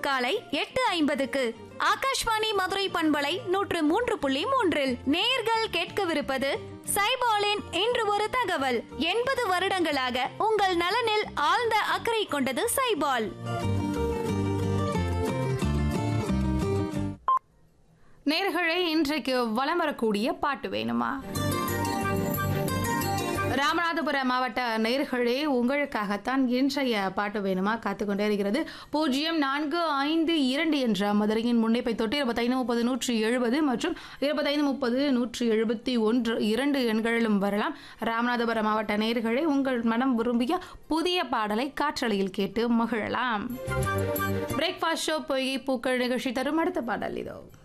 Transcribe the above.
தினமும் காலை எட்டு ஐம்பதுக்கு ஆகாஷ்வாணி மதுரை பண்பலை நூற்று மூன்று புள்ளி மூன்றில் நேர்கள் கேட்கவிருப்பது சைபாலின் இன்று ஒரு தகவல் எண்பது வருடங்களாக உங்கள் நலனில் ஆழ்ந்த அக்கறை கொண்டது சைபால் நேர்களே இன்றைக்கு வலம் வரக்கூடிய பாட்டு வேணுமா ராமநாதபுரம் மாவட்ட நேர்களே உங்களுக்காகத்தான் இன்றைய பாட்டு வேணுமா காத்துக்கொண்டே இருக்கிறது பூஜ்ஜியம் நான்கு ஐந்து இரண்டு என்ற மதுரையின் முன்னைப்பை தொட்டு இருபத்தைந்து முப்பது நூற்றி எழுபது மற்றும் இருபத்தைந்து முப்பது நூற்றி எழுபத்தி ஒன்று இரண்டு எண்களிலும் வரலாம் ராமநாதபுரம் மாவட்ட நேர்களே உங்கள் மனம் விரும்பிய புதிய பாடலை காற்றலையில் கேட்டு மகிழலாம் பிரேக்ஃபாஸ்ட் ஷோ பொய்கை பூக்கள் நிகழ்ச்சி தரும் அடுத்த பாடல் இதோ